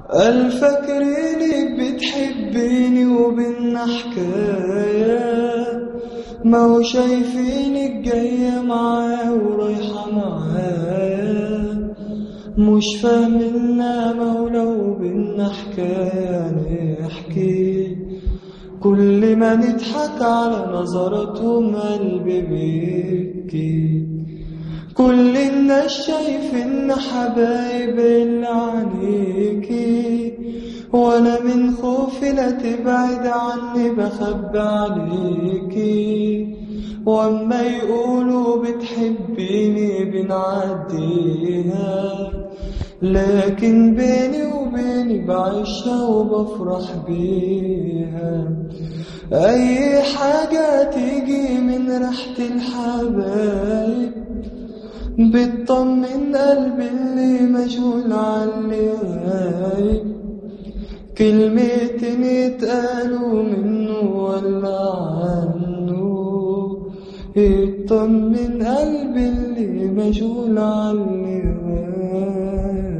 الفاكرينك بتحبيني وبينا حكاية ما هو شايفينك جاية معاه ورايحة معايا مش فاهمنا ما هو لو بينا حكاية نحكي كل ما نضحك على نظراتهم قلبي بيبكي كل الناس شايفين حبايب اللي عليكي وانا من خوفي لا تبعد عني بخبي عليكي واما يقولوا بتحبيني بنعديها لكن بيني وبيني بعيشها وبفرح بيها اي حاجة تيجي من ريحة الحبايب بتطمن قلبي اللي مشغول علي غايب كلمتين اتقالوا منه ولا عنه يطمن قلبي اللي مشغول علي غايب